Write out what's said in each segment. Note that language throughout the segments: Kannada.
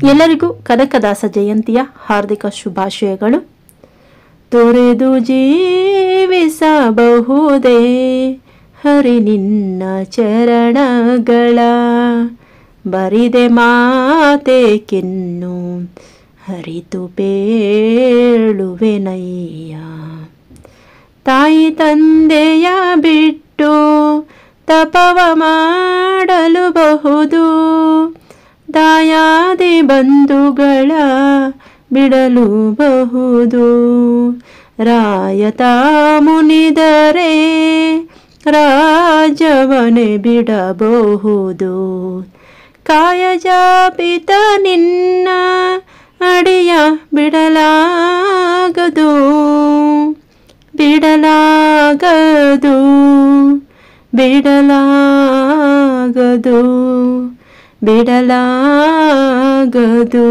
ಎಲ್ಲರಿಗೂ ಕನಕದಾಸ ಜಯಂತಿಯ ಹಾರ್ದಿಕ ಶುಭಾಶಯಗಳು ತೊರೆದು ಜೀವಿಸಬಹುದೇ ಹರಿ ನಿನ್ನ ಚರಣಗಳ ಬರಿದೆ ಮಾತೇಕಿನ್ನು ಹರಿತು ಪೇಳುವೆನಯ್ಯ ತಾಯಿ ತಂದೆಯ ಬಿಟ್ಟು ತಪವ ಮಾಡಲು ಬಹುದು ದಾಯಾದಿ ಬಂಧುಗಳ ಬಿಡಲು ಬಹುದು ರಾಯತ ಮುನಿದರೆ ರಾಜವನೆ ಬಿಡಬಹುದು ಕಾಯಜಾಪಿತ ನಿನ್ನ ಅಡಿಯ ಬಿಡಲಾಗದು ಬಿಡಲಾಗದು ಬಿಡಲಾಗದು ಬಿಡಲಾಗದು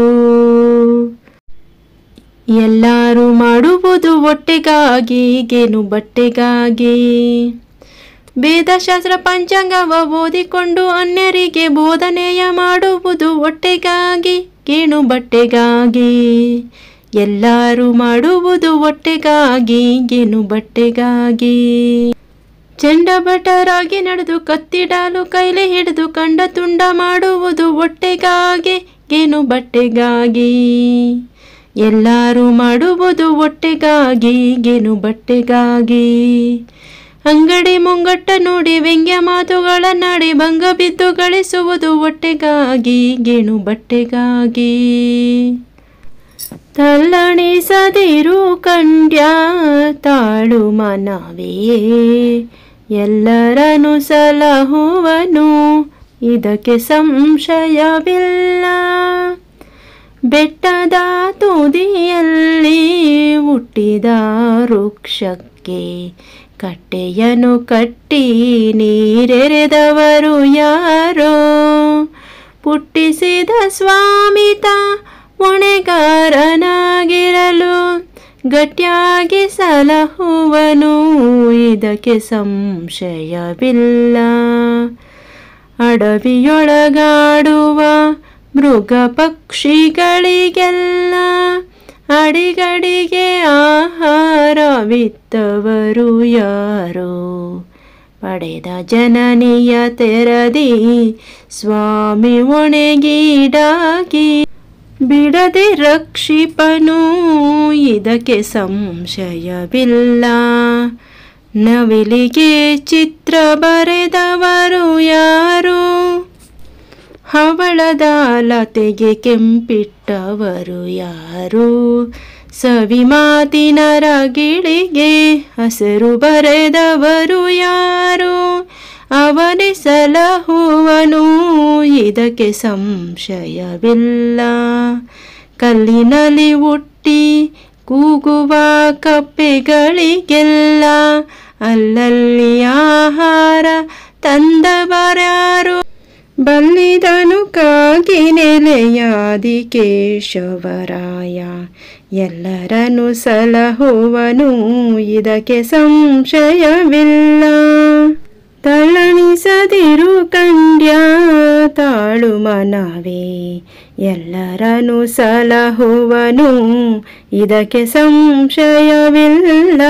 ಎಲ್ಲರೂ ಮಾಡುವುದು ಒಟ್ಟಿಗಾಗಿ ಗೇನು ಬಟ್ಟೆಗಾಗಿ ವೇದಶಾಸ್ತ್ರ ಪಂಚಾಂಗವ ಓದಿಕೊಂಡು ಅನ್ಯರಿಗೆ ಬೋಧನೆಯ ಮಾಡುವುದು ಹೊಟ್ಟೆಗಾಗಿ ಗೇಣು ಬಟ್ಟೆಗಾಗಿ ಎಲ್ಲರೂ ಮಾಡುವುದು ಹೊಟ್ಟೆಗಾಗಿ ಗೇನು ಬಟ್ಟೆಗಾಗಿ ಚಂಡಭಟರಾಗಿ ನಡೆದು ಕತ್ತಿಡಾಲು ಕೈಲಿ ಹಿಡಿದು ಕಂಡ ತುಂಡ ಮಾಡುವುದು ಹೊಟ್ಟೆಗಾಗಿ ಗೇನು ಬಟ್ಟೆಗಾಗಿ ಎಲ್ಲರೂ ಮಾಡುವುದು ಹೊಟ್ಟೆಗಾಗಿ ಗೇನು ಬಟ್ಟೆಗಾಗಿ ಅಂಗಡಿ ಮುಂಗಟ್ಟ ನೋಡಿ ವ್ಯಂಗ್ಯ ಮಾತುಗಳನ್ನಾಡಿ ಭಂಗ ಬಿದ್ದು ಗಳಿಸುವುದು ಹೊಟ್ಟೆಗಾಗಿ ಗೇಣು ಬಟ್ಟೆಗಾಗಿ ತಲ್ಲಣಿಸದಿರು ಕಂಡ್ಯ ತಾಳು ಮನವೇ ಎಲ್ಲರನು ಸಲಹುವನು ಇದಕ್ಕೆ ಸಂಶಯವಿಲ್ಲ ಬೆಟ್ಟದ ತುದಿಯಲ್ಲಿ ಹುಟ್ಟಿದ ವೃಕ್ಷಕ್ಕೆ ಕಟ್ಟೆಯನ್ನು ಕಟ್ಟಿ ನೀರೆರೆದವರು ಯಾರೋ ಪುಟ್ಟಿಸಿದ ಸ್ವಾಮಿತ ಹೊಣೆಗಾರನಾಗಿರಲು ಗಟ್ಟಿಯಾಗಿ ಸಲಹುವನು ಇದಕ್ಕೆ ಸಂಶಯವಿಲ್ಲ ಅಡವಿಯೊಳಗಾಡುವ ಮೃಗ ಪಕ್ಷಿಗಳಿಗೆಲ್ಲ ಅಡಿಗಡಿಗೆ ಆಹಾರವಿತ್ತವರು ಯಾರೋ ಪಡೆದ ಜನನಿಯ ತೆರದಿ ಸ್ವಾಮಿ ಒಣಗೀಡಾಗಿ ಬಿಡದೆ ರಕ್ಷಿಪನು ಇದಕ್ಕೆ ಸಂಶಯವಿಲ್ಲ ನವಿಲಿಗೆ ಚಿತ್ರ ಬರೆದವರು ಯಾರು ಹವಳದ ಲತೆಗೆ ಕೆಂಪಿಟ್ಟವರು ಯಾರು ಸವಿ ಮಾತಿನ ರಗಿಳಿಗೆ ಹಸಿರು ಬರೆದವರು ಯಾರು ಅವನೇ ಸಲಹುವನು ಇದಕ್ಕೆ ಸಂಶಯವಿಲ್ಲ ಕಲ್ಲಿನಲ್ಲಿ ಹುಟ್ಟಿ ಕೂಗುವ ಕಪ್ಪೆಗಳಿಗೆಲ್ಲ ಅಲ್ಲಲ್ಲಿ ಆಹಾರ ತಂದವರ್ಯಾರು ಬಲ್ಲಿದನು ಕಾಗಿ ನೆಲೆಯಾದಿ ಕೇಶವರಾಯ ಎಲ್ಲರನ್ನು ಸಲಹುವನು ಇದಕ್ಕೆ ಸಂಶಯವಿಲ್ಲ ತಳಣಿಸದಿರು ಕಂಡ್ಯ ತಾಳು ಮನವೇ ಎಲ್ಲರನ್ನು ಸಲಹುವನು ಇದಕ್ಕೆ ಸಂಶಯವಿಲ್ಲ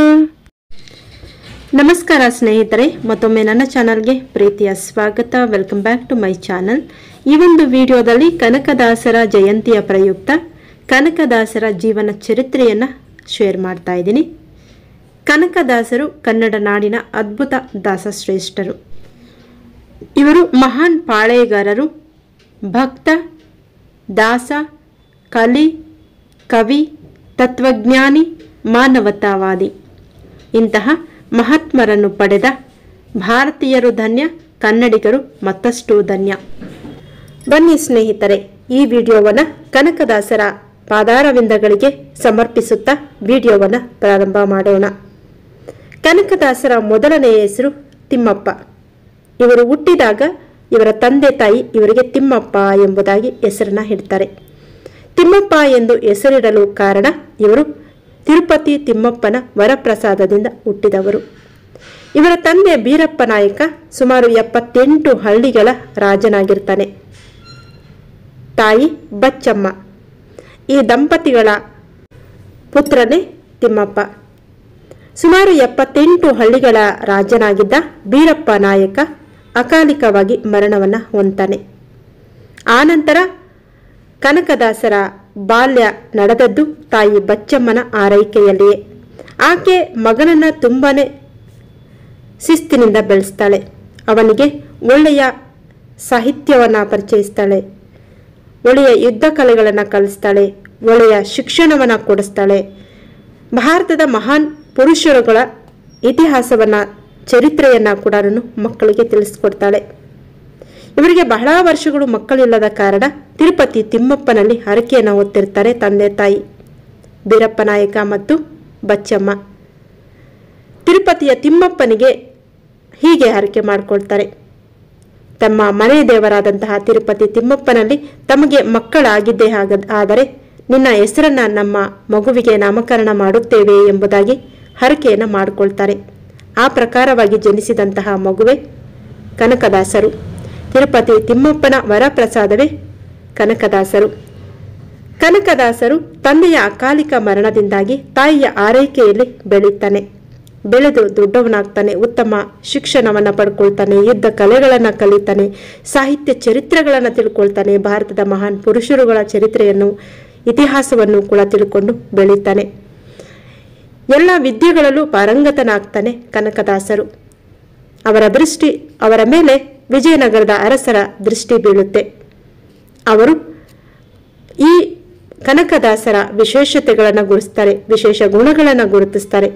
ನಮಸ್ಕಾರ ಸ್ನೇಹಿತರೆ ಮತ್ತೊಮ್ಮೆ ನನ್ನ ಚಾನಲ್ಗೆ ಪ್ರೀತಿಯ ಸ್ವಾಗತ welcome back to my channel ಈ ಒಂದು ವಿಡಿಯೋದಲ್ಲಿ ಕನಕದಾಸರ ಜಯಂತಿಯ ಪ್ರಯುಕ್ತ ಕನಕದಾಸರ ಜೀವನ ಚರಿತ್ರೆಯನ್ನು ಶೇರ್ ಮಾಡ್ತಾ ಇದ್ದೀನಿ ಕನಕದಾಸರು ಕನ್ನಡ ನಾಡಿನ ಅದ್ಭುತ ದಾಸಶ್ರೇಷ್ಠರು ಇವರು ಮಹಾನ್ ಪಾಳೆಯಗಾರರು ಭಕ್ತ ದಾಸ ಕಲಿ ಕವಿ ತತ್ವಜ್ಞಾನಿ ಮಾನವತಾವಾದಿ ಇಂತಹ ಮಹಾತ್ಮರನ್ನು ಪಡೆದ ಭಾರತೀಯರು ಧನ್ಯ ಕನ್ನಡಿಗರು ಮತ್ತಷ್ಟು ಧನ್ಯ ಬನ್ನಿ ಸ್ನೇಹಿತರೆ ಈ ವಿಡಿಯೋವನ್ನು ಕನಕದಾಸರ ಪಾದಾರವಿಂದಗಳಿಗೆ ಸಮರ್ಪಿಸುತ್ತಾ ವಿಡಿಯೋವನ್ನು ಪ್ರಾರಂಭ ಮಾಡೋಣ ಕನಕದಾಸರ ಮೊದಲನೆಯ ಹೆಸರು ತಿಮ್ಮಪ್ಪ ಇವರು ಹುಟ್ಟಿದಾಗ ಇವರ ತಂದೆ ತಾಯಿ ಇವರಿಗೆ ತಿಮ್ಮಪ್ಪ ಎಂಬುದಾಗಿ ಹೆಸರನ್ನ ಇಡ್ತಾರೆ ತಿಮ್ಮಪ್ಪ ಎಂದು ಹೆಸರಿಡಲು ಕಾರಣ ಇವರು ತಿರುಪತಿ ತಿಮ್ಮಪ್ಪನ ವರಪ್ರಸಾದದಿಂದ ಹುಟ್ಟಿದವರು ಇವರ ತಂದೆ ಬೀರಪ್ಪ ನಾಯಕ ಸುಮಾರು ಎಪ್ಪತ್ತೆಂಟು ಹಳ್ಳಿಗಳ ರಾಜನಾಗಿರ್ತಾನೆ ತಾಯಿ ಬಚ್ಚಮ್ಮ ಈ ದಂಪತಿಗಳ ಪುತ್ರನೇ ತಿಮ್ಮಪ್ಪ ಸುಮಾರು ಎಪ್ಪತ್ತೆಂಟು ಹಳ್ಳಿಗಳ ರಾಜನಾಗಿದ್ದ ಬೀರಪ್ಪ ನಾಯಕ ಅಕಾಲಿಕವಾಗಿ ಮರಣವನ್ನು ಹೊಂತಾನೆ ಆನಂತರ ಕನಕದಾಸರ ಬಾಲ್ಯ ನಡೆದದ್ದು ತಾಯಿ ಬಚ್ಚಮ್ಮನ ಆರೈಕೆಯಲ್ಲಿಯೇ ಆಕೆ ಮಗನನ್ನ ತುಂಬಾನೇ ಶಿಸ್ತಿನಿಂದ ಬೆಳೆಸ್ತಾಳೆ ಅವನಿಗೆ ಒಳ್ಳೆಯ ಸಾಹಿತ್ಯವನ್ನು ಪರಿಚಯಿಸ್ತಾಳೆ ಒಳ್ಳೆಯ ಯುದ್ಧ ಕಲೆಗಳನ್ನು ಕಲಿಸ್ತಾಳೆ ಒಳ್ಳೆಯ ಶಿಕ್ಷಣವನ್ನು ಕೊಡಿಸ್ತಾಳೆ ಭಾರತದ ಮಹಾನ್ ಪುರುಷರುಗಳ ಇತಿಹಾಸವನ್ನು ಚರಿತ್ರೆಯನ್ನು ಕೂಡ ಮಕ್ಕಳಿಗೆ ತಿಳಿಸ್ಕೊಡ್ತಾಳೆ ಇವರಿಗೆ ಬಹಳ ವರ್ಷಗಳು ಮಕ್ಕಳಿಲ್ಲದ ಕಾರಣ ತಿರುಪತಿ ತಿಮ್ಮಪ್ಪನಲ್ಲಿ ಹರಕೆಯನ್ನು ಹೊತ್ತಿರ್ತಾರೆ ತಂದೆ ತಾಯಿ ಬೀರಪ್ಪ ನಾಯಕ ಮತ್ತು ಬಚ್ಚಮ್ಮ ತಿರುಪತಿಯ ತಿಮ್ಮಪ್ಪನಿಗೆ ಹೀಗೆ ಹರಕೆ ಮಾಡಿಕೊಳ್ತಾರೆ ತಮ್ಮ ಮನೆ ದೇವರಾದಂತಹ ತಿರುಪತಿ ತಿಮ್ಮಪ್ಪನಲ್ಲಿ ತಮಗೆ ಮಕ್ಕಳಾಗಿದ್ದೇ ಆಗ ಆದರೆ ನಿನ್ನ ಹೆಸರನ್ನ ನಮ್ಮ ಮಗುವಿಗೆ ನಾಮಕರಣ ಮಾಡುತ್ತೇವೆ ಎಂಬುದಾಗಿ ಹರಕೆಯನ್ನು ಮಾಡಿಕೊಳ್ತಾರೆ ಆ ಪ್ರಕಾರವಾಗಿ ಜನಿಸಿದಂತಹ ಮಗುವೆ ಕನಕದಾಸರು ತಿರುಪತಿ ತಿಮ್ಮಪ್ಪನ ವರಪ್ರಸಾದವೇ ಕನಕದಾಸರು ಕನಕದಾಸರು ತಂದೆಯ ಅಕಾಲಿಕ ಮರಣದಿಂದಾಗಿ ತಾಯಿಯ ಆರೈಕೆಯಲ್ಲಿ ಬೆಳೀತಾನೆ ಬೆಳೆದು ದೊಡ್ಡವನಾಗ್ತಾನೆ ಉತ್ತಮ ಶಿಕ್ಷಣವನ್ನು ಪಡ್ಕೊಳ್ತಾನೆ ಯುದ್ಧ ಕಲೆಗಳನ್ನು ಕಲಿತಾನೆ ಸಾಹಿತ್ಯ ಚರಿತ್ರೆಗಳನ್ನು ತಿಳ್ಕೊಳ್ತಾನೆ ಭಾರತದ ಮಹಾನ್ ಪುರುಷರುಗಳ ಚರಿತ್ರೆಯನ್ನು ಇತಿಹಾಸವನ್ನು ಕೂಡ ತಿಳ್ಕೊಂಡು ಬೆಳೀತಾನೆ ಎಲ್ಲ ವಿದ್ಯೆಗಳಲ್ಲೂ ಪಾರಂಗತನಾಗ್ತಾನೆ ಕನಕದಾಸರು ಅವರ ದೃಷ್ಟಿ ಅವರ ಮೇಲೆ ವಿಜಯನಗರದ ಅರಸರ ದೃಷ್ಟಿ ಬೀಳುತ್ತೆ ಅವರು ಈ ಕನಕದಾಸರ ವಿಶೇಷತೆಗಳನ್ನು ಗುರುತಿಸ್ತಾರೆ ವಿಶೇಷ ಗುಣಗಳನ್ನು ಗುರುತಿಸ್ತಾರೆ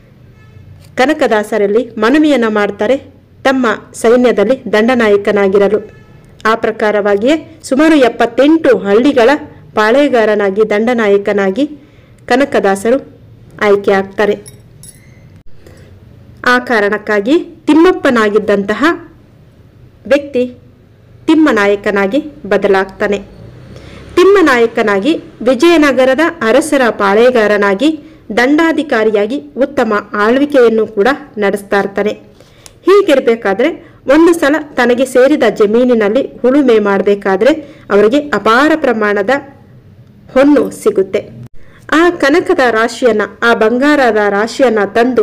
ಕನಕದಾಸರಲ್ಲಿ ಮನವಿಯನ್ನ ಮಾಡ್ತಾರೆ ತಮ್ಮ ಸೈನ್ಯದಲ್ಲಿ ದಂಡನಾಯಕನಾಗಿರಲು ಆ ಪ್ರಕಾರವಾಗಿಯೇ ಸುಮಾರು ಎಪ್ಪತ್ತೆಂಟು ಹಳ್ಳಿಗಳ ಪಾಳೆಗಾರನಾಗಿ ದಂಡನಾಯಕನಾಗಿ ಕನಕದಾಸರು ಆಯ್ಕೆ ಆಗ್ತಾರೆ ಆ ಕಾರಣಕ್ಕಾಗಿ ತಿಮ್ಮಪ್ಪನಾಗಿದ್ದಂತಹ ವ್ಯಕ್ತಿ ತಿಮ್ಮನಾಯಕನಾಗಿ ಬದಲಾಗ್ತಾನೆ ತಿಮ್ಮನಾಯಕನಾಗಿ ವಿಜಯನಗರದ ಅರಸರ ಪಾಳೆಗಾರನಾಗಿ ದಂಡಾಧಿಕಾರಿಯಾಗಿ ಉತ್ತಮ ಆಳ್ವಿಕೆಯನ್ನು ಕೂಡ ನಡೆಸ್ತಾ ಇರ್ತಾನೆ ಹೀಗಿರಬೇಕಾದ್ರೆ ಒಂದು ಸಲ ತನಗೆ ಸೇರಿದ ಜಮೀನಿನಲ್ಲಿ ಉಳುಮೆ ಮಾಡಬೇಕಾದ್ರೆ ಅವರಿಗೆ ಅಪಾರ ಪ್ರಮಾಣದ ಹೊನ್ನು ಸಿಗುತ್ತೆ ಆ ಕನಕದ ರಾಶಿಯನ್ನ ಆ ಬಂಗಾರದ ರಾಶಿಯನ್ನ ತಂದು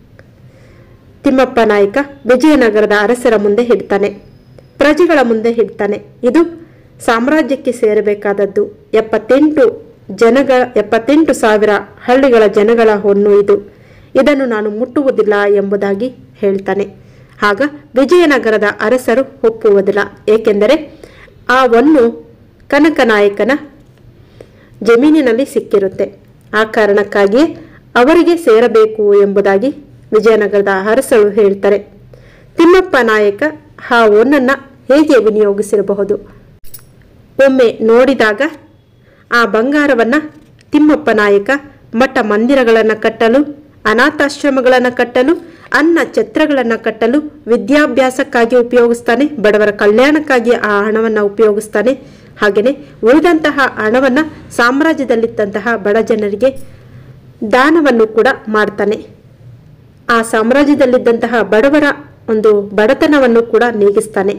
ತಿಮ್ಮಪ್ಪ ನಾಯಕ ವಿಜಯನಗರದ ಅರಸರ ಮುಂದೆ ಇಡ್ತಾನೆ ಪ್ರಜೆಗಳ ಮುಂದೆ ಇಡ್ತಾನೆ ಇದು ಸಾಮ್ರಾಜ್ಯಕ್ಕೆ ಸೇರಬೇಕಾದದ್ದು ಎಪ್ಪತ್ತೆಂಟು ಜನಗಳ ಎಪ್ಪತ್ತೆಂಟು ಸಾವಿರ ಹಳ್ಳಿಗಳ ಜನಗಳ ಹೊನ್ನು ಇದು ಇದನ್ನು ನಾನು ಮುಟ್ಟುವುದಿಲ್ಲ ಎಂಬುದಾಗಿ ಹೇಳ್ತಾನೆ ಆಗ ವಿಜಯನಗರದ ಅರಸರು ಒಪ್ಪುವುದಿಲ್ಲ ಏಕೆಂದರೆ ಆ ಹೊನ್ನು ಕನಕನಾಯಕನ ಜಮೀನಿನಲ್ಲಿ ಸಿಕ್ಕಿರುತ್ತೆ ಆ ಕಾರಣಕ್ಕಾಗಿಯೇ ಅವರಿಗೆ ಸೇರಬೇಕು ಎಂಬುದಾಗಿ ವಿಜಯನಗರದ ಅರಸರು ಹೇಳ್ತಾರೆ ತಿಮ್ಮಪ್ಪ ನಾಯಕ ಆ ಹೊನ್ನನ್ನ ಹೇಗೆ ವಿನಿಯೋಗಿಸಿರಬಹುದು ಒಮ್ಮೆ ನೋಡಿದಾಗ ಆ ಬಂಗಾರವನ್ನ ತಿಮ್ಮಪ್ಪ ನಾಯಕ ಮಠ ಮಂದಿರಗಳನ್ನು ಕಟ್ಟಲು ಅನಾಥಾಶ್ರಮಗಳನ್ನು ಕಟ್ಟಲು ಅನ್ನ ಛತ್ರಗಳನ್ನು ಕಟ್ಟಲು ವಿದ್ಯಾಭ್ಯಾಸಕ್ಕಾಗಿ ಉಪಯೋಗಿಸ್ತಾನೆ ಬಡವರ ಕಲ್ಯಾಣಕ್ಕಾಗಿ ಆ ಹಣವನ್ನು ಉಪಯೋಗಿಸ್ತಾನೆ ಹಾಗೆಯೇ ಉಳಿದಂತಹ ಹಣವನ್ನ ಸಾಮ್ರಾಜ್ಯದಲ್ಲಿದ್ದಂತಹ ಬಡ ಜನರಿಗೆ ದಾನವನ್ನು ಕೂಡ ಮಾಡ್ತಾನೆ ಆ ಸಾಮ್ರಾಜ್ಯದಲ್ಲಿದ್ದಂತಹ ಬಡವರ ಒಂದು ಬಡತನವನ್ನು ಕೂಡ ನೀಗಿಸ್ತಾನೆ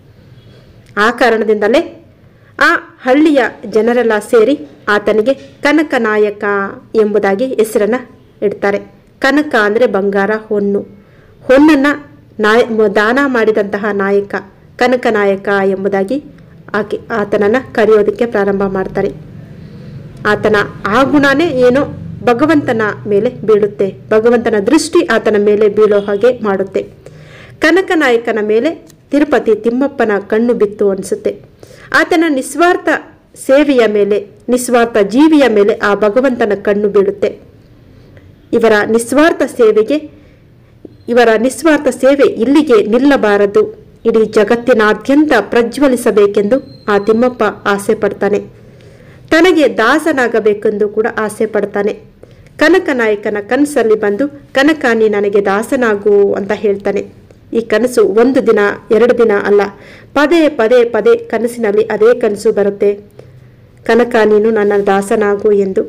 ಆ ಕಾರಣದಿಂದಲೇ ಆ ಹಳ್ಳಿಯ ಜನರೆಲ್ಲ ಸೇರಿ ಆತನಿಗೆ ಕನಕ ನಾಯಕ ಎಂಬುದಾಗಿ ಹೆಸರನ್ನ ಇಡ್ತಾರೆ ಕನಕ ಅಂದರೆ ಬಂಗಾರ ಹೊನ್ನು ಹೊನ್ನನ್ನ ನಾಯ ದಾನ ಮಾಡಿದಂತಹ ನಾಯಕ ಕನಕ ನಾಯಕ ಎಂಬುದಾಗಿ ಆಕೆ ಆತನನ್ನ ಕರೆಯೋದಕ್ಕೆ ಪ್ರಾರಂಭ ಮಾಡ್ತಾರೆ ಆತನ ಆ ಗುಣನೇ ಏನೋ ಭಗವಂತನ ಮೇಲೆ ಬೀಳುತ್ತೆ ಭಗವಂತನ ದೃಷ್ಟಿ ಆತನ ಮೇಲೆ ಬೀಳೋ ಹಾಗೆ ಮಾಡುತ್ತೆ ಕನಕ ನಾಯಕನ ಮೇಲೆ ತಿರುಪತಿ ತಿಮ್ಮಪ್ಪನ ಕಣ್ಣು ಬಿತ್ತು ಅನಿಸುತ್ತೆ ಆತನ ನಿಸ್ವಾರ್ಥ ಸೇವೆಯ ಮೇಲೆ ನಿಸ್ವಾರ್ಥ ಜೀವಿಯ ಮೇಲೆ ಆ ಭಗವಂತನ ಕಣ್ಣು ಬೀಳುತ್ತೆ ಇವರ ನಿಸ್ವಾರ್ಥ ಸೇವೆಗೆ ಇವರ ನಿಸ್ವಾರ್ಥ ಸೇವೆ ಇಲ್ಲಿಗೆ ನಿಲ್ಲಬಾರದು ಇಡೀ ಜಗತ್ತಿನಾದ್ಯಂತ ಪ್ರಜ್ವಲಿಸಬೇಕೆಂದು ಆ ತಿಮ್ಮಪ್ಪ ಆಸೆ ಪಡ್ತಾನೆ ತನಗೆ ದಾಸನಾಗಬೇಕೆಂದು ಕೂಡ ಆಸೆ ಪಡ್ತಾನೆ ಕನಕ ನಾಯಕನ ಕನಸಲ್ಲಿ ಬಂದು ಕನಕ ನೀ ನನಗೆ ದಾಸನಾಗು ಅಂತ ಹೇಳ್ತಾನೆ ಈ ಕನಸು ಒಂದು ದಿನ ಎರಡು ದಿನ ಅಲ್ಲ ಪದೇ ಪದೇ ಪದೇ ಕನಸಿನಲ್ಲಿ ಅದೇ ಕನಸು ಬರುತ್ತೆ ಕನಕ ನೀನು ನನ್ನ ದಾಸನಾಗು ಎಂದು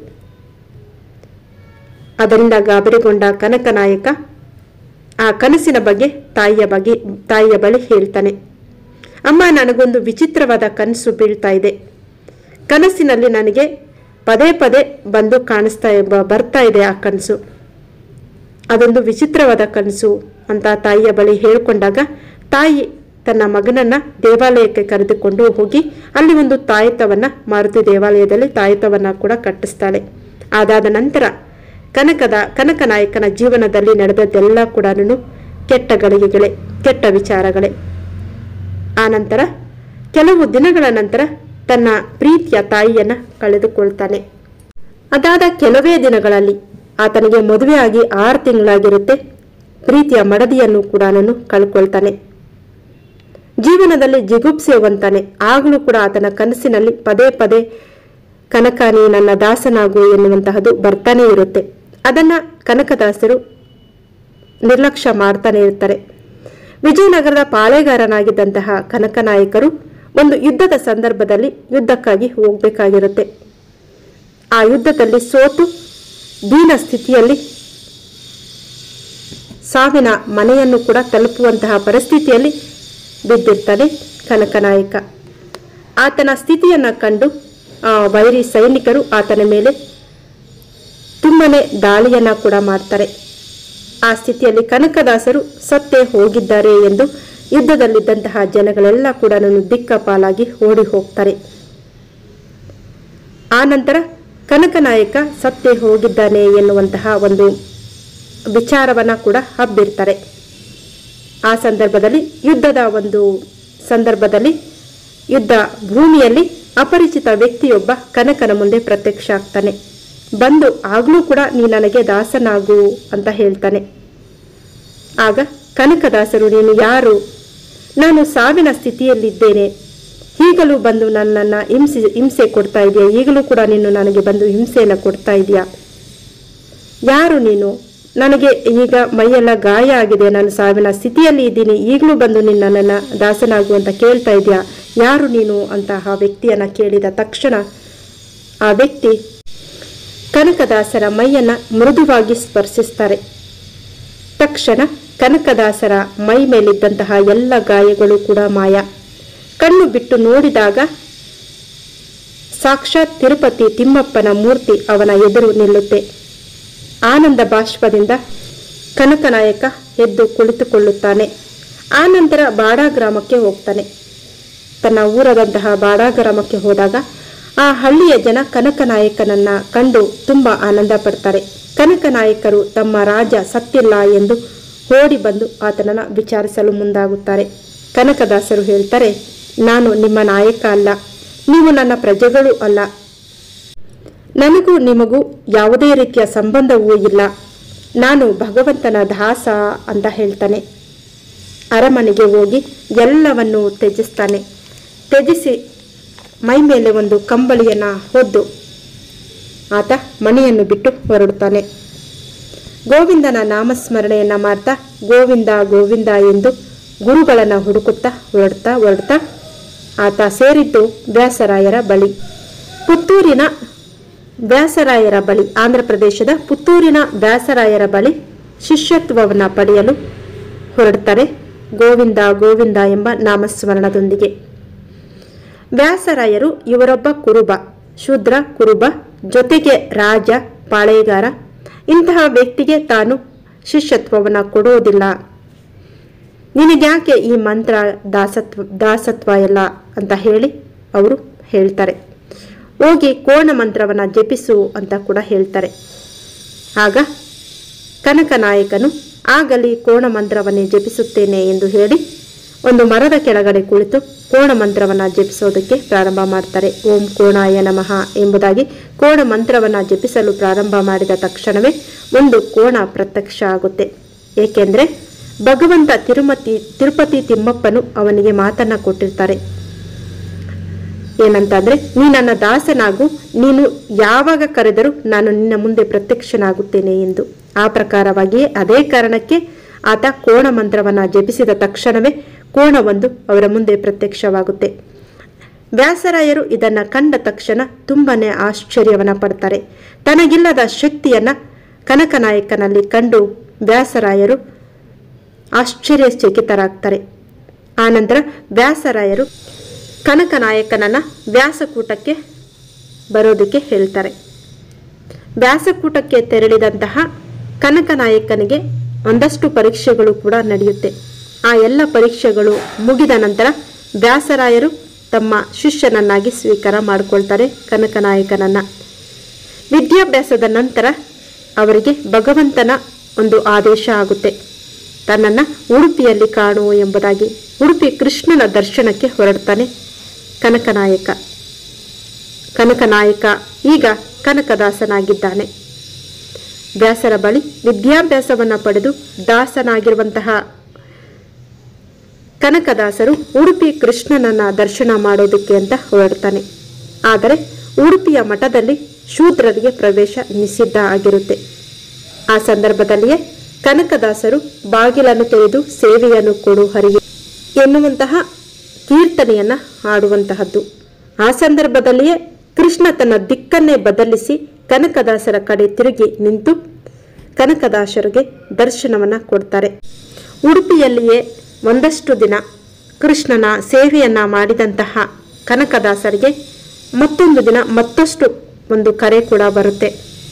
ಅದರಿಂದ ಗಾಬರಿಗೊಂಡ ಕನಕ ನಾಯಕ ಆ ಕನಸಿನ ಬಗ್ಗೆ ತಾಯಿಯ ಬಗ್ಗೆ ತಾಯಿಯ ಬಳಿ ಹೇಳ್ತಾನೆ ಅಮ್ಮ ನನಗೊಂದು ವಿಚಿತ್ರವಾದ ಕನಸು ಬೀಳ್ತಾ ಇದೆ ಕನಸಿನಲ್ಲಿ ನನಗೆ ಪದೇ ಪದೇ ಬಂದು ಕಾಣಿಸ್ತಾ ಬ- ಬರ್ತಾ ಇದೆ ಆ ಕನಸು ಅದೊಂದು ವಿಚಿತ್ರವಾದ ಕನಸು ಅಂತ ತಾಯಿಯ ಬಳಿ ಹೇಳಿಕೊಂಡಾಗ ತಾಯಿ ತನ್ನ ಮಗನನ್ನ ದೇವಾಲಯಕ್ಕೆ ಕರೆದುಕೊಂಡು ಹೋಗಿ ಅಲ್ಲಿ ಒಂದು ತಾಯತವನ್ನ ಮಾರುತಿ ದೇವಾಲಯದಲ್ಲಿ ತಾಯತವನ್ನ ಕೂಡ ಕಟ್ಟಿಸ್ತಾಳೆ ಅದಾದ ನಂತರ ಕನಕದ ಕನಕನಾಯಕನ ಜೀವನದಲ್ಲಿ ನಡೆದದ್ದೆಲ್ಲ ಕೂಡ ಕೆಟ್ಟ ಗಳಿಗೆಗಳೇ ಕೆಟ್ಟ ವಿಚಾರಗಳೇ ಆ ನಂತರ ಕೆಲವು ದಿನಗಳ ನಂತರ ತನ್ನ ಪ್ರೀತಿಯ ತಾಯಿಯನ್ನ ಕಳೆದುಕೊಳ್ತಾನೆ ಅದಾದ ಕೆಲವೇ ದಿನಗಳಲ್ಲಿ ಆತನಿಗೆ ಮದುವೆಯಾಗಿ ಆರು ತಿಂಗಳಾಗಿರುತ್ತೆ ಪ್ರೀತಿಯ ಮಡದಿಯನ್ನು ಕೂಡ ನಾನು ಕಳ್ಕೊಳ್ತಾನೆ ಜೀವನದಲ್ಲಿ ಜಿಗುಪ್ಸೆವಂತಾನೆ ಆಗಲೂ ಕೂಡ ಆತನ ಕನಸಿನಲ್ಲಿ ಪದೇ ಪದೇ ಕನಕಾನಿ ನನ್ನ ದಾಸನಾಗು ಎನ್ನುವಂತಹದ್ದು ಬರ್ತಾನೆ ಇರುತ್ತೆ ಅದನ್ನ ಕನಕದಾಸರು ನಿರ್ಲಕ್ಷ್ಯ ಮಾಡ್ತಾನೆ ಇರ್ತಾರೆ ವಿಜಯನಗರದ ಪಾಳೆಗಾರನಾಗಿದ್ದಂತಹ ಕನಕನಾಯಕರು ಒಂದು ಯುದ್ಧದ ಸಂದರ್ಭದಲ್ಲಿ ಯುದ್ಧಕ್ಕಾಗಿ ಹೋಗಬೇಕಾಗಿರುತ್ತೆ ಆ ಯುದ್ಧದಲ್ಲಿ ಸೋತು ದೀನ ಸ್ಥಿತಿಯಲ್ಲಿ ಸಾವಿನ ಮನೆಯನ್ನು ಕೂಡ ತಲುಪುವಂತಹ ಪರಿಸ್ಥಿತಿಯಲ್ಲಿ ಬಿದ್ದಿರ್ತಾನೆ ಕನಕನಾಯಕ ಆತನ ಸ್ಥಿತಿಯನ್ನ ಕಂಡು ಆ ವೈರಿ ಸೈನಿಕರು ಆತನ ಮೇಲೆ ತುಂಬನೇ ದಾಳಿಯನ್ನ ಕೂಡ ಮಾಡ್ತಾರೆ ಆ ಸ್ಥಿತಿಯಲ್ಲಿ ಕನಕದಾಸರು ಸತ್ತೇ ಹೋಗಿದ್ದಾರೆ ಎಂದು ಯುದ್ಧದಲ್ಲಿದ್ದಂತಹ ಜನಗಳೆಲ್ಲ ಕೂಡ ದಿಕ್ಕಪಾಲಾಗಿ ಓಡಿ ಹೋಗ್ತಾರೆ ಆ ನಂತರ ಕನಕನಾಯಕ ಸತ್ತೇ ಹೋಗಿದ್ದಾನೆ ಎನ್ನುವಂತಹ ಒಂದು ವಿಚಾರವನ್ನ ಕೂಡ ಹಬ್ಬಿರ್ತಾರೆ ಆ ಸಂದರ್ಭದಲ್ಲಿ ಯುದ್ಧದ ಒಂದು ಸಂದರ್ಭದಲ್ಲಿ ಯುದ್ಧ ಭೂಮಿಯಲ್ಲಿ ಅಪರಿಚಿತ ವ್ಯಕ್ತಿಯೊಬ್ಬ ಕನಕನ ಮುಂದೆ ಪ್ರತ್ಯಕ್ಷ ಆಗ್ತಾನೆ ಬಂದು ಆಗ್ಲೂ ಕೂಡ ನೀ ನನಗೆ ದಾಸನಾಗು ಅಂತ ಹೇಳ್ತಾನೆ ಆಗ ಕನಕದಾಸರು ನೀನು ಯಾರು ನಾನು ಸಾವಿನ ಸ್ಥಿತಿಯಲ್ಲಿದ್ದೇನೆ ಈಗಲೂ ಬಂದು ನನ್ನನ್ನು ಹಿಂಸೆ ಹಿಂಸೆ ಕೊಡ್ತಾ ಇದೆಯಾ ಈಗಲೂ ಕೂಡ ನೀನು ನನಗೆ ಬಂದು ಹಿಂಸೆಯನ್ನು ಕೊಡ್ತಾ ಇದೆಯಾ ಯಾರು ನೀನು ನನಗೆ ಈಗ ಮೈಯೆಲ್ಲ ಗಾಯ ಆಗಿದೆ ನಾನು ಸಾವಿನ ಸ್ಥಿತಿಯಲ್ಲಿ ಇದ್ದೀನಿ ಈಗಲೂ ಬಂದು ನೀನು ನನ್ನನ್ನು ದಾಸನಾಗು ಅಂತ ಕೇಳ್ತಾ ಇದೆಯಾ ಯಾರು ನೀನು ಅಂತ ಆ ವ್ಯಕ್ತಿಯನ್ನ ಕೇಳಿದ ತಕ್ಷಣ ಆ ವ್ಯಕ್ತಿ ಕನಕದಾಸರ ಮೈಯನ್ನ ಮೃದುವಾಗಿ ಸ್ಪರ್ಶಿಸ್ತಾರೆ ತಕ್ಷಣ ಕನಕದಾಸರ ಮೈ ಮೇಲಿದ್ದಂತಹ ಎಲ್ಲ ಗಾಯಗಳು ಕೂಡ ಮಾಯ ಕಣ್ಣು ಬಿಟ್ಟು ನೋಡಿದಾಗ ಸಾಕ್ಷಾತ್ ತಿರುಪತಿ ತಿಮ್ಮಪ್ಪನ ಮೂರ್ತಿ ಅವನ ಎದುರು ನಿಲ್ಲುತ್ತೆ ಆನಂದ ಬಾಷ್ಪದಿಂದ ಕನಕನಾಯಕ ಎದ್ದು ಕುಳಿತುಕೊಳ್ಳುತ್ತಾನೆ ಆನಂತರ ಬಾಡಾ ಗ್ರಾಮಕ್ಕೆ ಹೋಗ್ತಾನೆ ತನ್ನ ಊರದಂತಹ ಬಾಡಾ ಗ್ರಾಮಕ್ಕೆ ಹೋದಾಗ ಆ ಹಳ್ಳಿಯ ಜನ ಕನಕನಾಯಕನನ್ನ ಕಂಡು ತುಂಬಾ ಆನಂದ ಪಡ್ತಾರೆ ಕನಕನಾಯಕರು ತಮ್ಮ ರಾಜ ಸತ್ತಿಲ್ಲ ಎಂದು ಓಡಿ ಬಂದು ಆತನನ್ನ ವಿಚಾರಿಸಲು ಮುಂದಾಗುತ್ತಾರೆ ಕನಕದಾಸರು ಹೇಳ್ತಾರೆ ನಾನು ನಿಮ್ಮ ನಾಯಕ ಅಲ್ಲ ನೀವು ನನ್ನ ಪ್ರಜೆಗಳು ಅಲ್ಲ ನನಗೂ ನಿಮಗೂ ಯಾವುದೇ ರೀತಿಯ ಸಂಬಂಧವೂ ಇಲ್ಲ ನಾನು ಭಗವಂತನ ದಾಸ ಅಂತ ಹೇಳ್ತಾನೆ ಅರಮನೆಗೆ ಹೋಗಿ ಎಲ್ಲವನ್ನು ತ್ಯಜಿಸ್ತಾನೆ ತ್ಯಜಿಸಿ ಮೈ ಮೇಲೆ ಒಂದು ಕಂಬಳಿಯನ್ನ ಹೊದ್ದು ಆತ ಮನೆಯನ್ನು ಬಿಟ್ಟು ಹೊರಡುತ್ತಾನೆ ಗೋವಿಂದನ ನಾಮಸ್ಮರಣೆಯನ್ನ ಮಾಡ್ತಾ ಗೋವಿಂದ ಗೋವಿಂದ ಎಂದು ಗುರುಗಳನ್ನ ಹುಡುಕುತ್ತಾ ಹೊರಡ್ತಾ ಹೊರಡ್ತಾ ಆತ ಸೇರಿದ್ದು ವ್ಯಾಸರಾಯರ ಬಳಿ ಪುತ್ತೂರಿನ ವ್ಯಾಸರಾಯರ ಬಳಿ ಆಂಧ್ರ ಪ್ರದೇಶದ ಪುತ್ತೂರಿನ ವ್ಯಾಸರಾಯರ ಬಳಿ ಶಿಷ್ಯತ್ವವನ್ನು ಪಡೆಯಲು ಹೊರಡ್ತಾರೆ ಗೋವಿಂದ ಗೋವಿಂದ ಎಂಬ ನಾಮಸ್ಮರಣದೊಂದಿಗೆ ವ್ಯಾಸರಾಯರು ಇವರೊಬ್ಬ ಕುರುಬ ಶೂದ್ರ ಕುರುಬ ಜೊತೆಗೆ ರಾಜ ಪಾಳೆಗಾರ ಇಂತಹ ವ್ಯಕ್ತಿಗೆ ತಾನು ಶಿಷ್ಯತ್ವವನ್ನು ಕೊಡುವುದಿಲ್ಲ ನಿನಗ್ಯಾಕೆ ಈ ಮಂತ್ರ ದಾಸತ್ವ ದಾಸತ್ವ ಎಲ್ಲ ಅಂತ ಹೇಳಿ ಅವರು ಹೇಳ್ತಾರೆ ಹೋಗಿ ಕೋಣ ಮಂತ್ರವನ್ನು ಜಪಿಸು ಅಂತ ಕೂಡ ಹೇಳ್ತಾರೆ ಆಗ ಕನಕನಾಯಕನು ಆಗಲಿ ಕೋಣ ಮಂತ್ರವನ್ನೇ ಜಪಿಸುತ್ತೇನೆ ಎಂದು ಹೇಳಿ ಒಂದು ಮರದ ಕೆಳಗಡೆ ಕುಳಿತು ಕೋಣ ಮಂತ್ರವನ್ನ ಜಪಿಸೋದಕ್ಕೆ ಪ್ರಾರಂಭ ಮಾಡ್ತಾರೆ ಓಂ ಕೋಣಾಯ ನಮಃ ಎಂಬುದಾಗಿ ಕೋಣ ಮಂತ್ರವನ್ನ ಜಪಿಸಲು ಪ್ರಾರಂಭ ಮಾಡಿದ ತಕ್ಷಣವೇ ಒಂದು ಕೋಣ ಪ್ರತ್ಯಕ್ಷ ಆಗುತ್ತೆ ಏಕೆಂದ್ರೆ ಭಗವಂತ ತಿರುಮತಿ ತಿರುಪತಿ ತಿಮ್ಮಪ್ಪನು ಅವನಿಗೆ ಮಾತನ್ನ ಕೊಟ್ಟಿರ್ತಾರೆ ಏನಂತಂದ್ರೆ ನೀ ನನ್ನ ದಾಸನಾಗು ನೀನು ಯಾವಾಗ ಕರೆದರೂ ನಾನು ನಿನ್ನ ಮುಂದೆ ಪ್ರತ್ಯಕ್ಷನಾಗುತ್ತೇನೆ ಎಂದು ಆ ಪ್ರಕಾರವಾಗಿಯೇ ಅದೇ ಕಾರಣಕ್ಕೆ ಆತ ಕೋಣ ಮಂತ್ರವನ್ನ ಜಪಿಸಿದ ತಕ್ಷಣವೇ ಕೋಣವೊಂದು ಅವರ ಮುಂದೆ ಪ್ರತ್ಯಕ್ಷವಾಗುತ್ತೆ ವ್ಯಾಸರಾಯರು ಇದನ್ನ ಕಂಡ ತಕ್ಷಣ ತುಂಬಾನೇ ಆಶ್ಚರ್ಯವನ್ನ ಪಡ್ತಾರೆ ತನಗಿಲ್ಲದ ಶಕ್ತಿಯನ್ನ ಕನಕನಾಯಕನಲ್ಲಿ ಕಂಡು ವ್ಯಾಸರಾಯರು ಆಶ್ಚರ್ಯಚಕಿತರಾಗ್ತಾರೆ ಆನಂತರ ವ್ಯಾಸರಾಯರು ಕನಕನಾಯಕನನ್ನ ವ್ಯಾಸಕೂಟಕ್ಕೆ ಬರೋದಕ್ಕೆ ಹೇಳ್ತಾರೆ ವ್ಯಾಸಕೂಟಕ್ಕೆ ತೆರಳಿದಂತಹ ಕನಕನಾಯಕನಿಗೆ ಒಂದಷ್ಟು ಪರೀಕ್ಷೆಗಳು ಕೂಡ ನಡೆಯುತ್ತೆ ಆ ಎಲ್ಲ ಪರೀಕ್ಷೆಗಳು ಮುಗಿದ ನಂತರ ವ್ಯಾಸರಾಯರು ತಮ್ಮ ಶಿಷ್ಯನನ್ನಾಗಿ ಸ್ವೀಕಾರ ಮಾಡಿಕೊಳ್ತಾರೆ ಕನಕನಾಯಕನನ್ನ ವಿದ್ಯಾಭ್ಯಾಸದ ನಂತರ ಅವರಿಗೆ ಭಗವಂತನ ಒಂದು ಆದೇಶ ಆಗುತ್ತೆ ತನ್ನನ್ನು ಉಡುಪಿಯಲ್ಲಿ ಕಾಣು ಎಂಬುದಾಗಿ ಉಡುಪಿ ಕೃಷ್ಣನ ದರ್ಶನಕ್ಕೆ ಹೊರಡ್ತಾನೆ ಕನಕನಾಯಕ ಕನಕನಾಯಕ ಈಗ ಕನಕದಾಸನಾಗಿದ್ದಾನೆ ವ್ಯಾಸರ ಬಳಿ ವಿದ್ಯಾಭ್ಯಾಸವನ್ನು ಪಡೆದು ದಾಸನಾಗಿರುವಂತಹ ಕನಕದಾಸರು ಉಡುಪಿ ಕೃಷ್ಣನನ್ನ ದರ್ಶನ ಮಾಡೋದಕ್ಕೆ ಅಂತ ಹೊರಡ್ತಾನೆ ಆದರೆ ಉಡುಪಿಯ ಮಠದಲ್ಲಿ ಶೂದ್ರರಿಗೆ ಪ್ರವೇಶ ನಿಷಿದ್ಧ ಆಗಿರುತ್ತೆ ಆ ಸಂದರ್ಭದಲ್ಲಿಯೇ ಕನಕದಾಸರು ಬಾಗಿಲನ್ನು ತೆರೆದು ಸೇವೆಯನ್ನು ಕೊಡು ಹರಿಗೆ ಎನ್ನುವಂತಹ ಕೀರ್ತನೆಯನ್ನ ಹಾಡುವಂತಹದ್ದು ಆ ಸಂದರ್ಭದಲ್ಲಿಯೇ ಕೃಷ್ಣ ತನ್ನ ದಿಕ್ಕನ್ನೇ ಬದಲಿಸಿ ಕನಕದಾಸರ ಕಡೆ ತಿರುಗಿ ನಿಂತು ಕನಕದಾಸರಿಗೆ ದರ್ಶನವನ್ನ ಕೊಡ್ತಾರೆ ಉಡುಪಿಯಲ್ಲಿಯೇ ಒಂದಷ್ಟು ದಿನ ಕೃಷ್ಣನ ಸೇವೆಯನ್ನ ಮಾಡಿದಂತಹ ಕನಕದಾಸರಿಗೆ ಮತ್ತೊಂದು ದಿನ ಮತ್ತಷ್ಟು ಒಂದು ಕರೆ ಕೂಡ ಬರುತ್ತೆ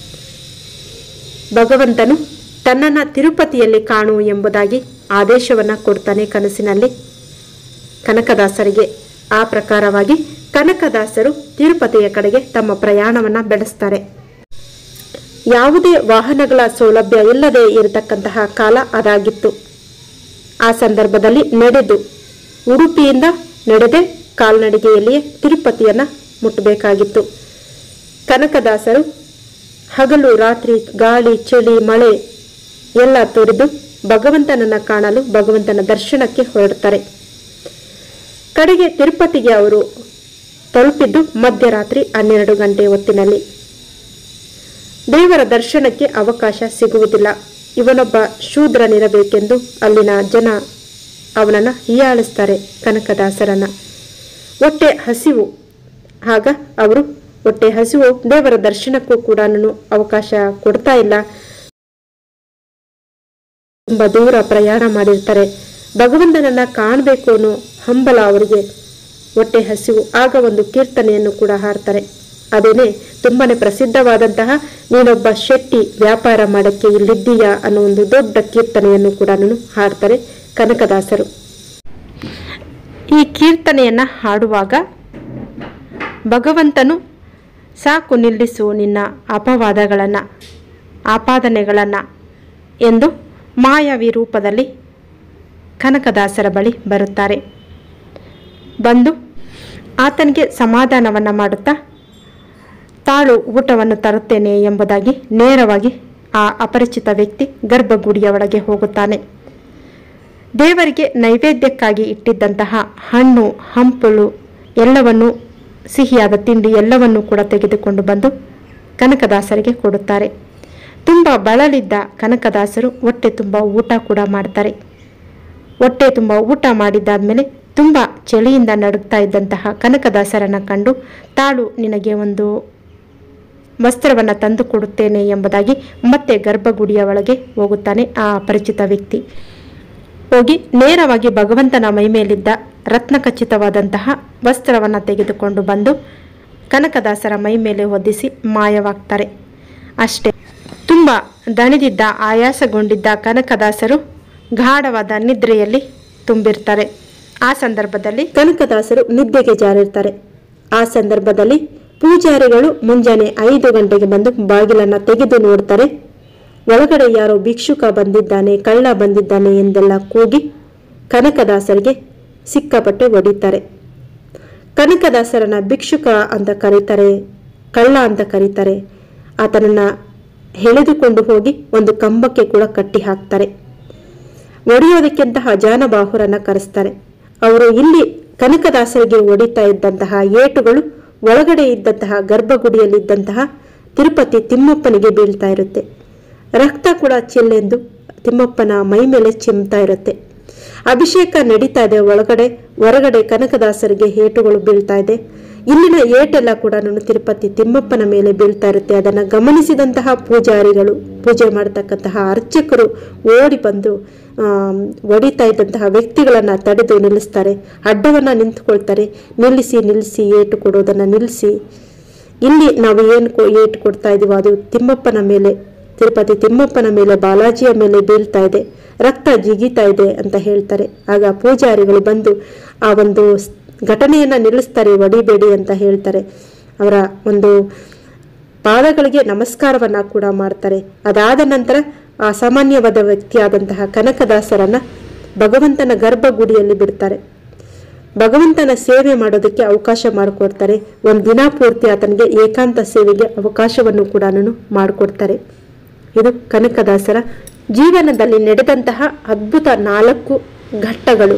ಭಗವಂತನು ತನ್ನನ್ನು ತಿರುಪತಿಯಲ್ಲಿ ಕಾಣು ಎಂಬುದಾಗಿ ಆದೇಶವನ್ನ ಕೊಡ್ತಾನೆ ಕನಸಿನಲ್ಲಿ ಕನಕದಾಸರಿಗೆ ಆ ಪ್ರಕಾರವಾಗಿ ಕನಕದಾಸರು ತಿರುಪತಿಯ ಕಡೆಗೆ ತಮ್ಮ ಪ್ರಯಾಣವನ್ನ ಬೆಳೆಸ್ತಾರೆ ಯಾವುದೇ ವಾಹನಗಳ ಸೌಲಭ್ಯ ಇಲ್ಲದೆ ಇರತಕ್ಕಂತಹ ಕಾಲ ಅದಾಗಿತ್ತು ಆ ಸಂದರ್ಭದಲ್ಲಿ ನಡೆದು ಉಡುಪಿಯಿಂದ ನಡೆದೇ ಕಾಲ್ನಡಿಗೆಯಲ್ಲಿಯೇ ತಿರುಪತಿಯನ್ನ ಮುಟ್ಟಬೇಕಾಗಿತ್ತು ಕನಕದಾಸರು ಹಗಲು ರಾತ್ರಿ ಗಾಳಿ ಚಳಿ ಮಳೆ ಎಲ್ಲ ತೊರೆದು ಭಗವಂತನನ್ನ ಕಾಣಲು ಭಗವಂತನ ದರ್ಶನಕ್ಕೆ ಹೊರಡ್ತಾರೆ ಕಡೆಗೆ ತಿರುಪತಿಗೆ ಅವರು ತಲುಪಿದ್ದು ಮಧ್ಯರಾತ್ರಿ ಹನ್ನೆರಡು ಗಂಟೆ ಹೊತ್ತಿನಲ್ಲಿ ದೇವರ ದರ್ಶನಕ್ಕೆ ಅವಕಾಶ ಸಿಗುವುದಿಲ್ಲ ಇವನೊಬ್ಬ ಶೂದ್ರನಿರಬೇಕೆಂದು ಅಲ್ಲಿನ ಜನ ಅವನನ್ನ ಹೀಯಾಳಿಸ್ತಾರೆ ಕನಕದಾಸರನ್ನ ಹೊಟ್ಟೆ ಹಸಿವು ಆಗ ಅವರು ಹೊಟ್ಟೆ ಹಸಿವು ದೇವರ ದರ್ಶನಕ್ಕೂ ಕೂಡ ಅವಕಾಶ ಕೊಡ್ತಾ ಇಲ್ಲ ತುಂಬಾ ದೂರ ಪ್ರಯಾಣ ಮಾಡಿರ್ತಾರೆ ಭಗವಂತನನ್ನ ಕಾಣಬೇಕು ಅನ್ನೋ ಹಂಬಲ ಅವರಿಗೆ ಹೊಟ್ಟೆ ಹಸಿವು ಆಗ ಒಂದು ಕೀರ್ತನೆಯನ್ನು ಕೂಡ ಹಾಡ್ತಾರೆ ಅದೇನೆ ತುಂಬಾನೇ ಪ್ರಸಿದ್ಧವಾದಂತಹ ನೀನೊಬ್ಬ ಶೆಟ್ಟಿ ವ್ಯಾಪಾರ ಮಾಡಕ್ಕೆ ಇಲ್ಲಿದ್ದೀಯಾ ಅನ್ನೋ ಒಂದು ದೊಡ್ಡ ಕೀರ್ತನೆಯನ್ನು ಕೂಡ ಹಾಡ್ತಾರೆ ಕನಕದಾಸರು ಈ ಕೀರ್ತನೆಯನ್ನ ಹಾಡುವಾಗ ಭಗವಂತನು ಸಾಕು ನಿಲ್ಲಿಸು ನಿನ್ನ ಅಪವಾದಗಳನ್ನು ಆಪಾದನೆಗಳನ್ನು ಎಂದು ಮಾಯಾವಿ ರೂಪದಲ್ಲಿ ಕನಕದಾಸರ ಬಳಿ ಬರುತ್ತಾರೆ ಬಂದು ಆತನಿಗೆ ಸಮಾಧಾನವನ್ನು ಮಾಡುತ್ತಾ ತಾಳು ಊಟವನ್ನು ತರುತ್ತೇನೆ ಎಂಬುದಾಗಿ ನೇರವಾಗಿ ಆ ಅಪರಿಚಿತ ವ್ಯಕ್ತಿ ಗರ್ಭಗುಡಿಯ ಒಳಗೆ ಹೋಗುತ್ತಾನೆ ದೇವರಿಗೆ ನೈವೇದ್ಯಕ್ಕಾಗಿ ಇಟ್ಟಿದ್ದಂತಹ ಹಣ್ಣು ಹಂಪಲು ಎಲ್ಲವನ್ನು ಸಿಹಿಯಾದ ತಿಂಡಿ ಎಲ್ಲವನ್ನೂ ಕೂಡ ತೆಗೆದುಕೊಂಡು ಬಂದು ಕನಕದಾಸರಿಗೆ ಕೊಡುತ್ತಾರೆ ತುಂಬ ಬಳಲಿದ್ದ ಕನಕದಾಸರು ಹೊಟ್ಟೆ ತುಂಬ ಊಟ ಕೂಡ ಮಾಡ್ತಾರೆ ಹೊಟ್ಟೆ ತುಂಬ ಊಟ ಮಾಡಿದ್ದಾದ್ಮೇಲೆ ತುಂಬ ಚಳಿಯಿಂದ ನಡುಗ್ತಾ ಇದ್ದಂತಹ ಕನಕದಾಸರನ್ನ ಕಂಡು ತಾಳು ನಿನಗೆ ಒಂದು ವಸ್ತ್ರವನ್ನು ತಂದು ಕೊಡುತ್ತೇನೆ ಎಂಬುದಾಗಿ ಮತ್ತೆ ಗರ್ಭಗುಡಿಯ ಒಳಗೆ ಹೋಗುತ್ತಾನೆ ಆ ಅಪರಿಚಿತ ವ್ಯಕ್ತಿ ಹೋಗಿ ನೇರವಾಗಿ ಭಗವಂತನ ಮೈಮೇಲಿದ್ದ ರತ್ನಖಚಿತವಾದಂತಹ ವಸ್ತ್ರವನ್ನು ತೆಗೆದುಕೊಂಡು ಬಂದು ಕನಕದಾಸರ ಮೈ ಮೇಲೆ ಹೊದಿಸಿ ಮಾಯವಾಗ್ತಾರೆ ಅಷ್ಟೇ ತುಂಬ ದಣಿದಿದ್ದ ಆಯಾಸಗೊಂಡಿದ್ದ ಕನಕದಾಸರು ಗಾಢವಾದ ನಿದ್ರೆಯಲ್ಲಿ ತುಂಬಿರ್ತಾರೆ ಆ ಸಂದರ್ಭದಲ್ಲಿ ಕನಕದಾಸರು ನಿದ್ದೆಗೆ ಜಾರಿರ್ತಾರೆ ಆ ಸಂದರ್ಭದಲ್ಲಿ ಪೂಜಾರಿಗಳು ಮುಂಜಾನೆ ಐದು ಗಂಟೆಗೆ ಬಂದು ಬಾಗಿಲನ್ನ ತೆಗೆದು ನೋಡ್ತಾರೆ ಒಳಗಡೆ ಯಾರೋ ಭಿಕ್ಷುಕ ಬಂದಿದ್ದಾನೆ ಕಳ್ಳ ಬಂದಿದ್ದಾನೆ ಎಂದೆಲ್ಲ ಕೂಗಿ ಕನಕದಾಸರಿಗೆ ಸಿಕ್ಕಾಪಟ್ಟೆ ಹೊಡಿತಾರೆ ಕನಕದಾಸರನ್ನ ಭಿಕ್ಷುಕ ಅಂತ ಕರೀತಾರೆ ಕಳ್ಳ ಅಂತ ಕರೀತಾರೆ ಆತನನ್ನ ಎಳೆದುಕೊಂಡು ಹೋಗಿ ಒಂದು ಕಂಬಕ್ಕೆ ಕೂಡ ಕಟ್ಟಿ ಹಾಕ್ತಾರೆ ಒಡೆಯೋದಕ್ಕೆಂತಹ ಜಾನಬಾಹುರನ್ನ ಕರೆಸ್ತಾರೆ ಅವರು ಇಲ್ಲಿ ಕನಕದಾಸರಿಗೆ ಹೊಡಿತಾ ಇದ್ದಂತಹ ಏಟುಗಳು ಒಳಗಡೆ ಇದ್ದಂತಹ ಗರ್ಭಗುಡಿಯಲ್ಲಿದ್ದಂತಹ ತಿರುಪತಿ ತಿಮ್ಮಪ್ಪನಿಗೆ ಬೀಳ್ತಾ ಇರುತ್ತೆ ರಕ್ತ ಕೂಡ ಚೆಲ್ಲೆಂದು ತಿಮ್ಮಪ್ಪನ ಮೈ ಮೇಲೆ ಚಿಮ್ತಾ ಇರುತ್ತೆ ಅಭಿಷೇಕ ನಡೀತಾ ಇದೆ ಒಳಗಡೆ ಹೊರಗಡೆ ಕನಕದಾಸರಿಗೆ ಏಟುಗಳು ಬೀಳ್ತಾ ಇದೆ ಇಲ್ಲಿನ ಏಟೆಲ್ಲ ಕೂಡ ನಾನು ತಿರುಪತಿ ತಿಮ್ಮಪ್ಪನ ಮೇಲೆ ಬೀಳ್ತಾ ಇರುತ್ತೆ ಅದನ್ನು ಗಮನಿಸಿದಂತಹ ಪೂಜಾರಿಗಳು ಪೂಜೆ ಮಾಡತಕ್ಕಂತಹ ಅರ್ಚಕರು ಓಡಿ ಬಂದು ಆಮ್, ಹೊಡಿತಾ ಇದ್ದಂತಹ ವ್ಯಕ್ತಿಗಳನ್ನ ತಡೆದು ನಿಲ್ಲಿಸ್ತಾರೆ ಅಡ್ಡವನ್ನ ನಿಂತ್ಕೊಳ್ತಾರೆ ನಿಲ್ಲಿಸಿ ನಿಲ್ಲಿಸಿ ಏಟು ಕೊಡೋದನ್ನ ನಿಲ್ಲಿಸಿ ಇಲ್ಲಿ ನಾವು ಏನು ಕೊ ಏಟು ಕೊಡ್ತಾ ಇದೀವೋ ಅದು ತಿಮ್ಮಪ್ಪನ ಮೇಲೆ ತಿರುಪತಿ ತಿಮ್ಮಪ್ಪನ ಮೇಲೆ ಬಾಲಾಜಿಯ ಮೇಲೆ ಬೀಳ್ತಾ ಇದೆ ರಕ್ತ ಜಿಗಿತಾ ಇದೆ ಅಂತ ಹೇಳ್ತಾರೆ ಆಗ ಪೂಜಾರಿಗಳು ಬಂದು ಆ ಒಂದು ಸ್- ಘಟನೆಯನ್ನ ನಿಲ್ಲಿಸ್ತಾರೆ ಹೊಡಿಬೇಡಿ ಅಂತ ಹೇಳ್ತಾರೆ ಅವರ ಒಂದು ಪಾದಗಳಿಗೆ ನಮಸ್ಕಾರವನ್ನ ಕೂಡ ಮಾಡ್ತಾರೆ ಅದಾದ ನಂತರ ಆ ಸಾಮಾನ್ಯವಾದ ವ್ಯಕ್ತಿಯಾದಂತಹ ಕನಕದಾಸರನ್ನ ಭಗವಂತನ ಗರ್ಭಗುಡಿಯಲ್ಲಿ ಬಿಡ್ತಾರೆ ಭಗವಂತನ ಸೇವೆ ಮಾಡೋದಕ್ಕೆ ಅವಕಾಶ ಮಾಡಿಕೊಡ್ತಾರೆ ಒಂದು ದಿನ ಪೂರ್ತಿ ಆತನಿಗೆ ಏಕಾಂತ ಸೇವೆಗೆ ಅವಕಾಶವನ್ನು ಕೂಡ ಮಾಡಿಕೊಡ್ತಾರೆ ಇದು ಕನಕದಾಸರ ಜೀವನದಲ್ಲಿ ನಡೆದಂತಹ ಅದ್ಭುತ ನಾಲ್ಕು ಘಟ್ಟಗಳು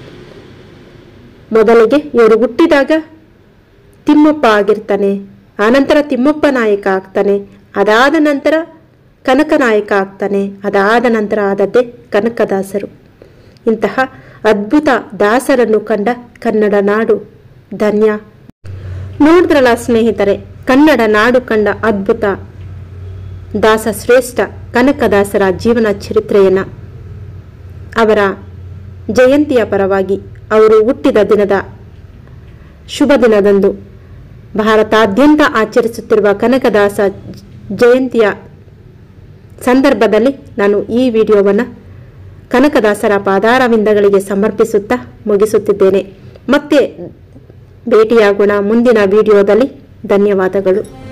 ಮೊದಲಿಗೆ ಇವರು ಹುಟ್ಟಿದಾಗ ತಿಮ್ಮಪ್ಪ ಆಗಿರ್ತಾನೆ ಆನಂತರ ತಿಮ್ಮಪ್ಪ ನಾಯಕ ಆಗ್ತಾನೆ ಅದಾದ ನಂತರ ಕನಕ ನಾಯಕ ಆಗ್ತಾನೆ ಅದಾದ ನಂತರ ಆದದ್ದೇ ಕನಕದಾಸರು ಇಂತಹ ಅದ್ಭುತ ದಾಸರನ್ನು ಕಂಡ ಕನ್ನಡ ನಾಡು ಧನ್ಯ ನೋಡಿದ್ರಲ್ಲ ಸ್ನೇಹಿತರೆ ಕನ್ನಡ ನಾಡು ಕಂಡ ಅದ್ಭುತ ದಾಸ ಶ್ರೇಷ್ಠ ಕನಕದಾಸರ ಜೀವನ ಚರಿತ್ರೆಯನ್ನ ಅವರ ಜಯಂತಿಯ ಪರವಾಗಿ ಅವರು ಹುಟ್ಟಿದ ದಿನದ ಶುಭ ದಿನದಂದು ಭಾರತಾದ್ಯಂತ ಆಚರಿಸುತ್ತಿರುವ ಕನಕದಾಸ ಜಯಂತಿಯ ಸಂದರ್ಭದಲ್ಲಿ ನಾನು ಈ ವಿಡಿಯೋವನ್ನು ಕನಕದಾಸರ ಪಾದಾರವಿಂದಗಳಿಗೆ ಸಮರ್ಪಿಸುತ್ತಾ ಮುಗಿಸುತ್ತಿದ್ದೇನೆ ಮತ್ತೆ ಭೇಟಿಯಾಗೋಣ ಮುಂದಿನ ವಿಡಿಯೋದಲ್ಲಿ ಧನ್ಯವಾದಗಳು